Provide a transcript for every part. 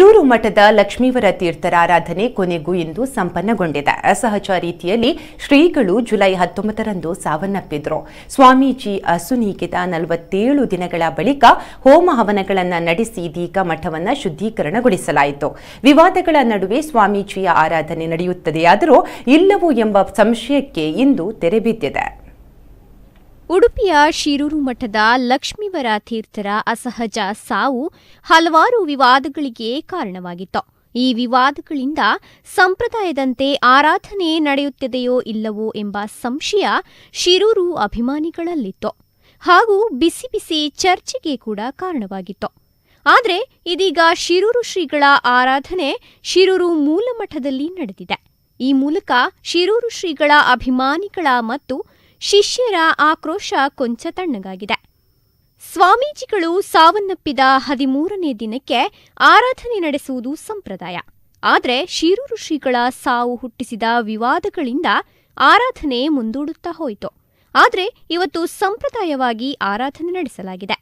ಶಿರೂರು ಮಠದ ಲಕ್ಷ್ಮೀವರ ತೀರ್ಥರ ಆರಾಧನೆ ಕೊನೆಗೂ ಇಂದು ಸಂಪನ್ನಗೊಂಡಿದೆ ಅಸಹಜ ರೀತಿಯಲ್ಲಿ ಶ್ರೀಗಳು ಜುಲೈ ಹತ್ತೊಂಬತ್ತರಂದು ಸಾವನ್ನಪ್ಪಿದ್ರು ಸ್ವಾಮೀಜಿ ಅಸುನೀಗಿದ ನಲವತ್ತೇಳು ದಿನಗಳ ಬಳಿಕ ಹೋಮ ಹವನಗಳನ್ನು ನಡೆಸಿ ಇದೀಗ ಮಠವನ್ನು ಶುದ್ಧೀಕರಣಗೊಳಿಸಲಾಯಿತು ವಿವಾದಗಳ ನಡುವೆ ಸ್ವಾಮೀಜಿಯ ಆರಾಧನೆ ನಡೆಯುತ್ತದೆಯಾದರೂ ಇಲ್ಲವೋ ಎಂಬ ಸಂಶಯಕ್ಕೆ ಇಂದು ತೆರೆಬಿದ್ದಿದೆ ಉಡುಪಿಯ ಶಿರೂರು ಮಠದ ಲಕ್ಷ್ಮೀವರ ತೀರ್ಥರ ಅಸಹಜ ಸಾವು ಹಲವಾರು ವಿವಾದಗಳಿಗೆ ಕಾರಣವಾಗಿತ್ತು ಈ ವಿವಾದಗಳಿಂದ ಸಂಪ್ರದಾಯದಂತೆ ಆರಾಧನೆ ನಡೆಯುತ್ತದೆಯೋ ಇಲ್ಲವೋ ಎಂಬ ಸಂಶಯ ಶಿರೂರು ಅಭಿಮಾನಿಗಳಲ್ಲಿತ್ತು ಹಾಗೂ ಬಿಸಿ ಬಿಸಿ ಚರ್ಚೆಗೆ ಕೂಡ ಕಾರಣವಾಗಿತ್ತು ಆದರೆ ಇದೀಗ ಶಿರೂರು ಶ್ರೀಗಳ ಆರಾಧನೆ ಶಿರೂರು ಮೂಲಮಠದಲ್ಲಿ ನಡೆದಿದೆ ಈ ಮೂಲಕ ಶಿರೂರು ಶ್ರೀಗಳ ಅಭಿಮಾನಿಗಳ ಮತ್ತು ಶಿಷ್ಯರ ಆಕ್ರೋಶ ಕೊಂಚ ತಣ್ಣಗಾಗಿದೆ ಸ್ವಾಮೀಜಿಗಳು ಸಾವನ್ನಪ್ಪಿದ ಹದಿಮೂರನೇ ದಿನಕ್ಕೆ ಆರಾಧನೆ ನಡೆಸುವುದು ಸಂಪ್ರದಾಯ ಆದರೆ ಶಿರೂರು ಶ್ರೀಗಳ ಸಾವು ಹುಟ್ಟಿಸಿದ ವಿವಾದಗಳಿಂದ ಆರಾಧನೆ ಮುಂದೂಡುತ್ತಾ ಹೋಯಿತು ಆದರೆ ಇವತ್ತು ಸಂಪ್ರದಾಯವಾಗಿ ಆರಾಧನೆ ನಡೆಸಲಾಗಿದೆ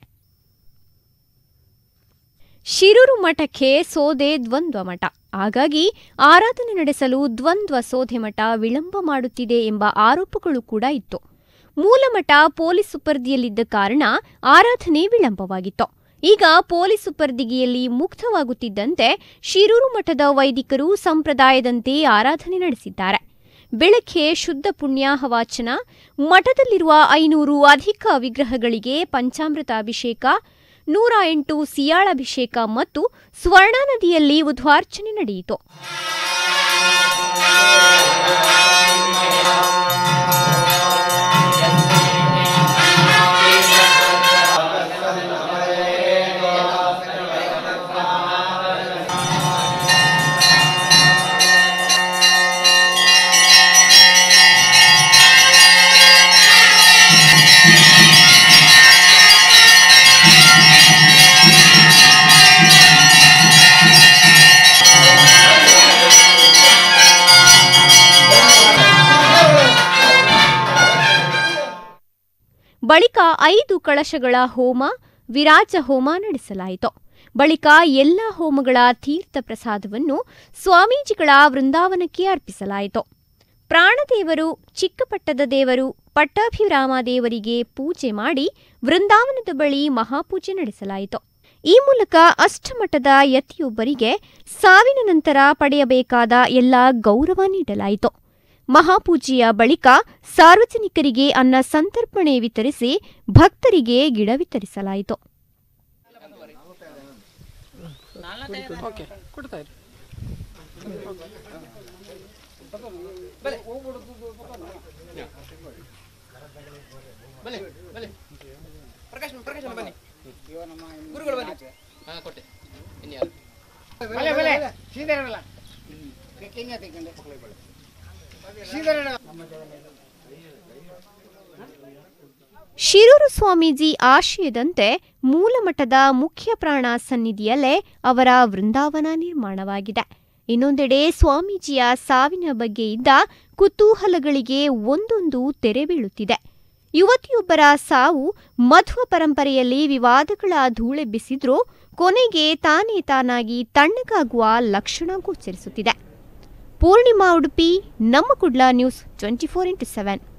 ಶಿರೂರು ಮಠಕ್ಕೆ ಸೋದೆ ದ್ವಂದ್ವ ಮಠ ಹಾಗಾಗಿ ಆರಾಧನೆ ನಡೆಸಲು ದ್ವಂದ್ವ ಸೋದೆ ಮಠ ವಿಳಂಬ ಮಾಡುತ್ತಿದೆ ಎಂಬ ಆರೋಪಗಳು ಕೂಡ ಇತ್ತು ಮೂಲಮಠ ಪೊಲೀಸ್ ಸುಪರ್ದಿಯಲ್ಲಿದ್ದ ಕಾರಣ ಆರಾಧನೆ ವಿಳಂಬವಾಗಿತ್ತು ಈಗ ಪೊಲೀಸ್ ಸುಪರ್ದಿಗೆಯಲ್ಲಿ ಮುಕ್ತವಾಗುತ್ತಿದ್ದಂತೆ ಶಿರೂರು ಮಠದ ವೈದಿಕರು ಸಂಪ್ರದಾಯದಂತೆ ಆರಾಧನೆ ನಡೆಸಿದ್ದಾರೆ ಬೆಳಗ್ಗೆ ಶುದ್ಧ ಪುಣ್ಯಾಹವಾಚನ ಮಠದಲ್ಲಿರುವ ಐನೂರು ಅಧಿಕ ವಿಗ್ರಹಗಳಿಗೆ ಪಂಚಾಮೃತ ಅಭಿಷೇಕ ನೂರ ಎಂಟು ಸಿಯಾಳಾಭಿಷೇಕ ಮತ್ತು ಸ್ವರ್ಣ ನದಿಯಲ್ಲಿ ಉದ್ವಾರ್ಚನೆ ನಡೆಯಿತು ಬಳಿಕ ಐದು ಕಳಶಗಳ ಹೋಮ ವಿರಾಜ ಹೋಮ ನಡೆಸಲಾಯಿತು ಬಳಿಕ ಎಲ್ಲ ಹೋಮಗಳ ತೀರ್ಥ ಪ್ರಸಾದವನ್ನು ಸ್ವಾಮೀಜಿಗಳ ವೃಂದಾವನಕ್ಕೆ ಅರ್ಪಿಸಲಾಯಿತು ಪ್ರಾಣದೇವರು ಚಿಕ್ಕಪಟ್ಟದ ದೇವರು ಪಟ್ಟಾಭಿರಾಮ ದೇವರಿಗೆ ಪೂಜೆ ಮಾಡಿ ವೃಂದಾವನದ ಬಳಿ ಮಹಾಪೂಜೆ ನಡೆಸಲಾಯಿತು ಈ ಮೂಲಕ ಅಷ್ಟಮಠದ ಯತಿಯೊಬ್ಬರಿಗೆ ಸಾವಿನ ನಂತರ ಪಡೆಯಬೇಕಾದ ಎಲ್ಲ ಗೌರವ ನೀಡಲಾಯಿತು ಮಹಾಪೂಜೆಯ ಬಳಿಕ ಸಾರ್ವಜನಿಕರಿಗೆ ಅನ್ನ ಸಂತರ್ಪಣೆ ವಿತರಿಸಿ ಭಕ್ತರಿಗೆ ಗಿಡ ವಿತರಿಸಲಾಯಿತು ಓಕೆ ಕೊಡ್ತಾ ಇರಿ ಪ್ರಕಾಶ್ ಪ್ರಕಾಶ್ ಬನ್ನಿ ಗುರುಗಳು ಬನ್ನಿ ಹಾ ಕೊಟ್ಟೆ ಇನ್ಯಾರು ಬಲೆ ಬಲೆ ಸೀದರಲ್ಲ ಕೆಂಗ ತೆಕ್ಕಂಡೆ ಸೀದರಡ ಶಿರೂರು ಸ್ವಾಮೀಜಿ ಆಶಯದಂತೆ ಮೂಲಮಠದ ಮುಖ್ಯ ಪ್ರಾಣ ಸನ್ನಿಧಿಯಲ್ಲೇ ಅವರ ವೃಂದಾವನ ನಿರ್ಮಾಣವಾಗಿದೆ ಇನ್ನೊಂದೆಡೆ ಸ್ವಾಮೀಜಿಯ ಸಾವಿನ ಬಗ್ಗೆ ಇದ್ದ ಕುತೂಹಲಗಳಿಗೆ ಒಂದೊಂದು ತೆರೆ ಬೀಳುತ್ತಿದೆ ಯುವತಿಯೊಬ್ಬರ ಸಾವು ಮಧ್ವ ಪರಂಪರೆಯಲ್ಲಿ ವಿವಾದಗಳ ಧೂಳೆಬ್ಬಿಸಿದ್ರೂ ಕೊನೆಗೆ ತಾನೇ ತಾನಾಗಿ ತಣ್ಣಗಾಗುವ ಲಕ್ಷಣ ಗೋಚರಿಸುತ್ತಿದೆ ಪೂರ್ಣಿಮಾ ಉಡುಪಿ ನಮ್ಮ Kudla news twenty four into seven